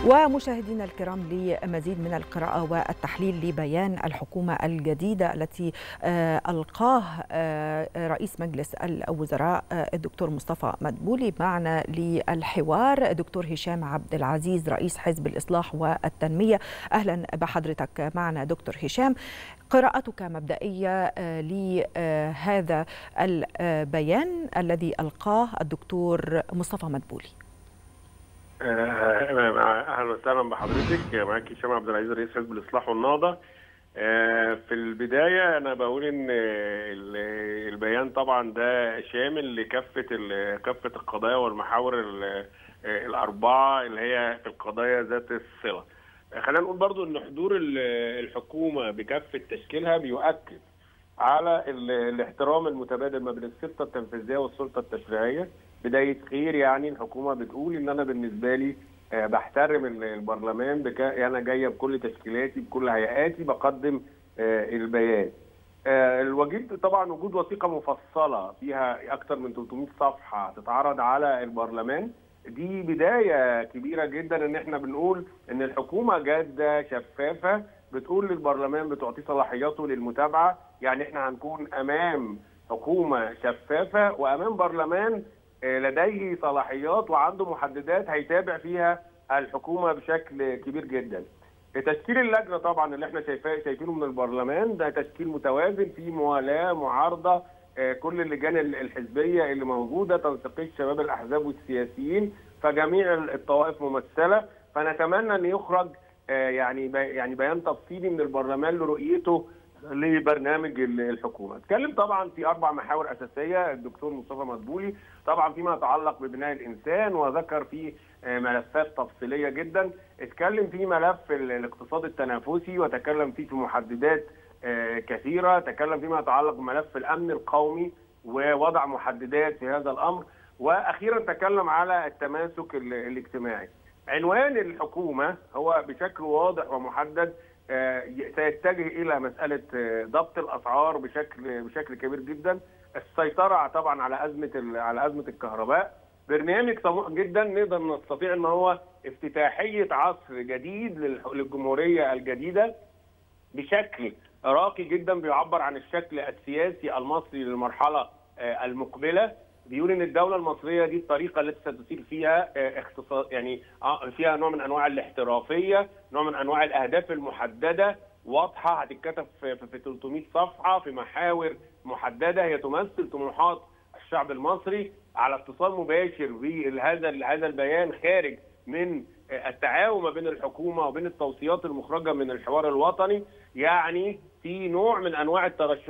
ومشاهدينا الكرام لمزيد من القراءة والتحليل لبيان الحكومة الجديدة التي ألقاه رئيس مجلس الوزراء الدكتور مصطفى مدبولي معنا للحوار دكتور هشام عبد العزيز رئيس حزب الإصلاح والتنمية أهلا بحضرتك معنا دكتور هشام قراءتك مبدئية لهذا البيان الذي ألقاه الدكتور مصطفى مدبولي اهلا وسهلا بحضرتك معاك هشام عبد العزيز رئيس حزب الاصلاح والنهضه في البدايه انا بقول ان البيان طبعا ده شامل لكافه كافه القضايا والمحاور الاربعه اللي هي في القضايا ذات الصله خلينا نقول برضو ان حضور الحكومه بكافه تشكيلها بيؤكد على الاحترام المتبادل ما بين السلطه التنفيذيه والسلطه التشريعيه بدايه خير يعني الحكومه بتقول ان انا بالنسبه لي بحترم البرلمان بك... انا جايه بكل تشكيلاتي بكل هيئاتي بقدم البيان. الوجود طبعا وجود وثيقه مفصله فيها اكثر من 300 صفحه تتعرض على البرلمان دي بدايه كبيره جدا ان احنا بنقول ان الحكومه جاده شفافه بتقول للبرلمان بتعطيه صلاحياته للمتابعه يعني احنا هنكون امام حكومه شفافه وامام برلمان لديه صلاحيات وعنده محددات هيتابع فيها الحكومه بشكل كبير جدا. تشكيل اللجنه طبعا اللي احنا شايفاه شايفينه من البرلمان ده تشكيل متوازن فيه موالاه معارضه كل اللجان الحزبيه اللي موجوده تنسيقيه شباب الاحزاب والسياسيين فجميع الطوائف ممثله فنتمنى ان يخرج يعني يعني بيان تفصيلي من البرلمان لرؤيته لبرنامج الحكومه. اتكلم طبعا في اربع محاور اساسيه الدكتور مصطفى مدبولي طبعا فيما يتعلق ببناء الانسان وذكر فيه ملفات تفصيليه جدا، اتكلم في ملف الاقتصاد التنافسي وتكلم فيه في محددات كثيره، تكلم فيما يتعلق بملف الامن القومي ووضع محددات في هذا الامر، واخيرا تكلم على التماسك الاجتماعي. عنوان الحكومه هو بشكل واضح ومحدد سيتجه الى مساله ضبط الاسعار بشكل بشكل كبير جدا السيطره طبعا على ازمه على ازمه الكهرباء برنامج طموح جدا نقدر نستطيع ان هو افتتاحيه عصر جديد للجمهوريه الجديده بشكل راقي جدا بيعبر عن الشكل السياسي المصري للمرحله المقبله بيقول ان الدوله المصريه دي الطريقه التي ستسير فيها اختصاص يعني فيها نوع من انواع الاحترافيه، نوع من انواع الاهداف المحدده واضحه هتتكتب في, في 300 صفحه في محاور محدده هي تمثل طموحات الشعب المصري على اتصال مباشر بهذا هذا البيان خارج من التعاون ما بين الحكومه وبين التوصيات المخرجه من الحوار الوطني يعني في نوع من انواع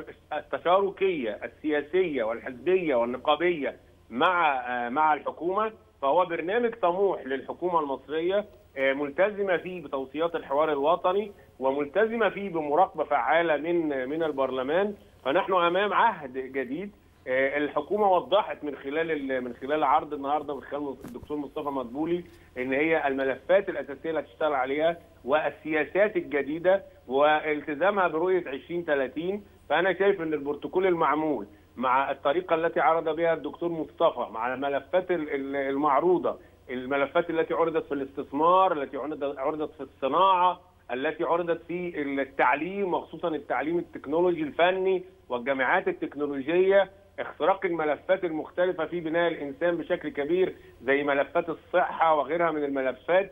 التشاركيه السياسيه والحزبيه والنقابيه مع مع الحكومه فهو برنامج طموح للحكومه المصريه ملتزمه فيه بتوصيات الحوار الوطني وملتزمه فيه بمراقبه فعاله من من البرلمان فنحن امام عهد جديد الحكومه وضحت من خلال من خلال عرض النهارده من خلال الدكتور مصطفى مدبولي ان هي الملفات الاساسيه اللي هتشتغل عليها والسياسات الجديده والتزامها برؤيه 2030 فانا شايف ان البروتوكول المعمول مع الطريقه التي عرض بها الدكتور مصطفى مع الملفات المعروضه الملفات التي عرضت في الاستثمار التي عرضت في الصناعه التي عرضت في التعليم وخصوصا التعليم التكنولوجي الفني والجامعات التكنولوجيه اختراق الملفات المختلفة في بناء الإنسان بشكل كبير زي ملفات الصحة وغيرها من الملفات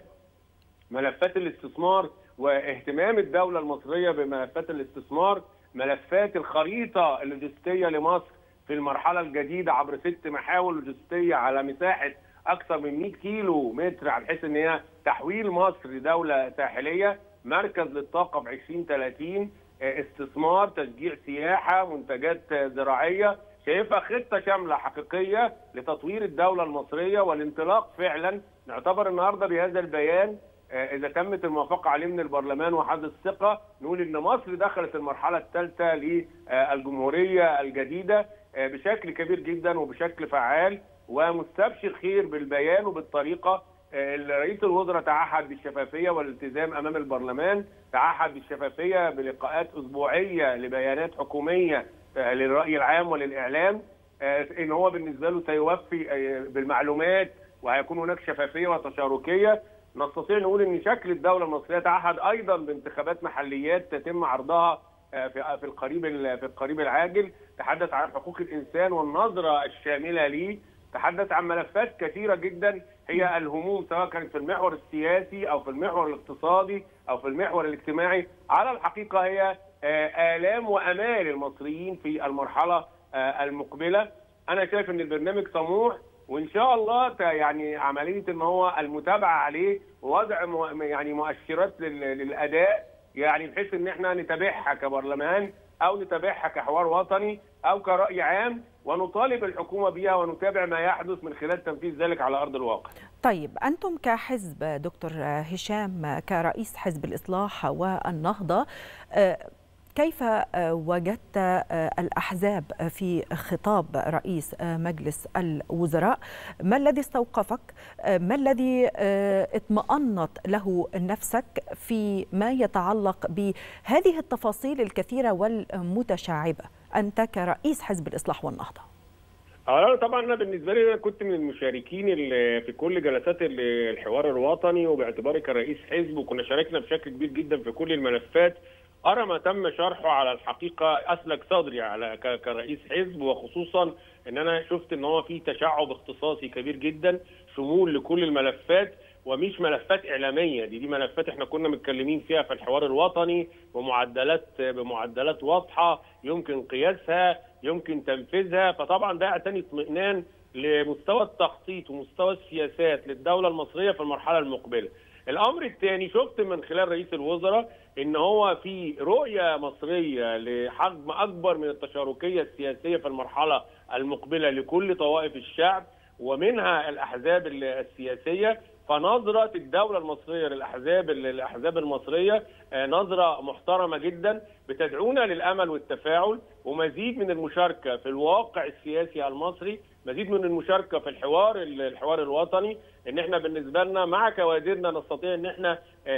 ملفات الاستثمار واهتمام الدولة المصرية بملفات الاستثمار ملفات الخريطة اللوجستية لمصر في المرحلة الجديدة عبر ست محاور لوجستية على مساحة أكثر من 100 كيلو متر على حيث أن هي تحويل مصر لدولة ساحلية مركز للطاقة ب 2030 استثمار تشجيع سياحة منتجات زراعية شايفها خطه شامله حقيقيه لتطوير الدوله المصريه والانطلاق فعلا نعتبر النهارده بهذا البيان اذا تمت الموافقه عليه من البرلمان وحد الثقه نقول ان مصر دخلت المرحله الثالثه للجمهوريه الجديده بشكل كبير جدا وبشكل فعال ومستبشر خير بالبيان وبالطريقه رئيس الوزراء تعهد بالشفافيه والالتزام امام البرلمان تعهد بالشفافيه بلقاءات اسبوعيه لبيانات حكوميه للراي العام وللاعلام ان هو بالنسبه له سيوفي بالمعلومات وهيكون هناك شفافيه وتشاركيه نستطيع نقول ان شكل الدوله المصريه تعهد ايضا بانتخابات محليات تتم عرضها في في القريب في القريب العاجل تحدث عن حقوق الانسان والنظره الشامله ليه تحدث عن ملفات كثيره جدا هي الهموم سواء كانت في المحور السياسي او في المحور الاقتصادي او في المحور الاجتماعي على الحقيقه هي الام وامال المصريين في المرحله المقبله انا شايف ان البرنامج طموح وان شاء الله يعني عمليه ان هو المتابعه عليه ووضع يعني مؤشرات للاداء يعني بحيث ان احنا نتابعها كبرلمان او نتابعها كحوار وطني او كراي عام ونطالب الحكومه بها ونتابع ما يحدث من خلال تنفيذ ذلك على ارض الواقع. طيب انتم كحزب دكتور هشام كرئيس حزب الاصلاح والنهضه كيف وجدت الأحزاب في خطاب رئيس مجلس الوزراء ما الذي استوقفك ما الذي اطمأنت له نفسك في ما يتعلق بهذه التفاصيل الكثيرة والمتشعبة أنت كرئيس حزب الإصلاح والنهضة أولا طبعا انا بالنسبه لي انا كنت من المشاركين اللي في كل جلسات الحوار الوطني وباعتباري كرئيس حزب وكنا شاركنا بشكل كبير جدا في كل الملفات ارى ما تم شرحه على الحقيقه اسلك صدري على كرئيس حزب وخصوصا ان انا شفت ان هو في تشعب اختصاصي كبير جدا شمول لكل الملفات ومش ملفات اعلاميه دي دي ملفات احنا كنا متكلمين فيها في الحوار الوطني بمعدلات بمعدلات واضحه يمكن قياسها يمكن تنفيذها فطبعا ده اعتني اطمئنان لمستوى التخطيط ومستوى السياسات للدوله المصريه في المرحله المقبله. الامر الثاني شفت من خلال رئيس الوزراء ان هو في رؤيه مصريه لحجم اكبر من التشاركيه السياسيه في المرحله المقبله لكل طوائف الشعب ومنها الاحزاب السياسيه فنظره الدوله المصريه للاحزاب الاحزاب المصريه نظره محترمه جدا بتدعونا للامل والتفاعل ومزيد من المشاركه في الواقع السياسي المصري مزيد من المشاركه في الحوار الحوار الوطني ان احنا بالنسبه لنا مع كوادرنا نستطيع ان احنا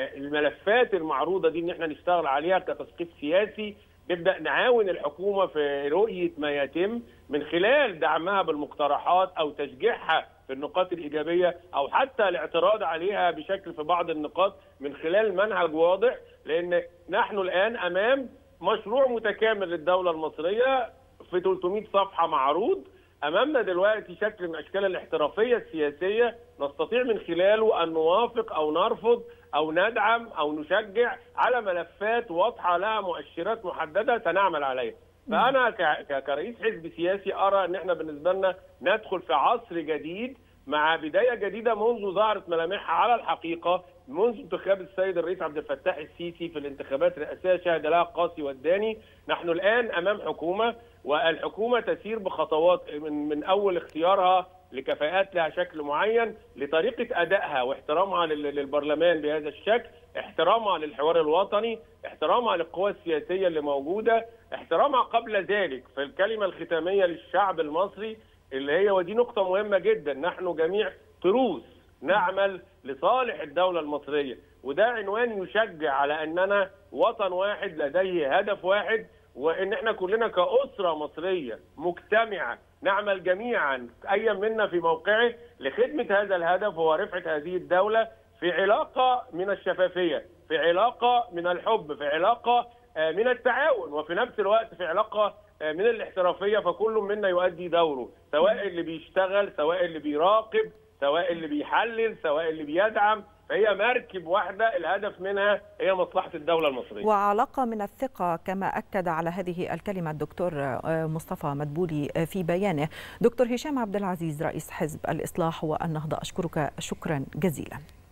الملفات المعروضه دي ان احنا نشتغل عليها كتثقيف سياسي نبدا نعاون الحكومه في رؤيه ما يتم من خلال دعمها بالمقترحات او تشجيعها في النقاط الايجابيه او حتى الاعتراض عليها بشكل في بعض النقاط من خلال منهج واضح لان نحن الان امام مشروع متكامل للدوله المصريه في 300 صفحه معروض امامنا دلوقتي شكل من اشكال الاحترافيه السياسيه نستطيع من خلاله ان نوافق او نرفض او ندعم او نشجع على ملفات واضحه لها مؤشرات محدده سنعمل عليها. فانا كرئيس حزب سياسي ارى ان احنا بالنسبه لنا ندخل في عصر جديد مع بدايه جديده منذ ظهرت ملامحها على الحقيقه منذ انتخاب السيد الرئيس عبد الفتاح السيسي في الانتخابات الرئاسيه شهد لها القاسي والداني، نحن الان امام حكومه والحكومه تسير بخطوات من من اول اختيارها لكفاءات لها شكل معين لطريقه ادائها واحترامها للبرلمان بهذا الشكل، احترامها للحوار الوطني، احترامها للقوى السياسيه اللي موجوده، احترامها قبل ذلك في الكلمه الختاميه للشعب المصري اللي هي ودي نقطه مهمه جدا، نحن جميع تروس نعمل لصالح الدوله المصريه وده عنوان يشجع على اننا وطن واحد لديه هدف واحد وان احنا كلنا كاسره مصريه مجتمعه نعمل جميعا ايا منا في موقعه لخدمه هذا الهدف هو رفعه هذه الدوله في علاقه من الشفافيه في علاقه من الحب في علاقه من التعاون وفي نفس الوقت في علاقه من الاحترافيه فكل منا يؤدي دوره سواء اللي بيشتغل سواء اللي بيراقب سواء اللي بيحلل سواء اللي بيدعم فهي مركب واحدة الهدف منها هي مصلحة الدولة المصرية وعلاقة من الثقة كما أكد على هذه الكلمة الدكتور مصطفى مدبولي في بيانه دكتور هشام عبد العزيز رئيس حزب الإصلاح والنهضة أشكرك شكرا جزيلا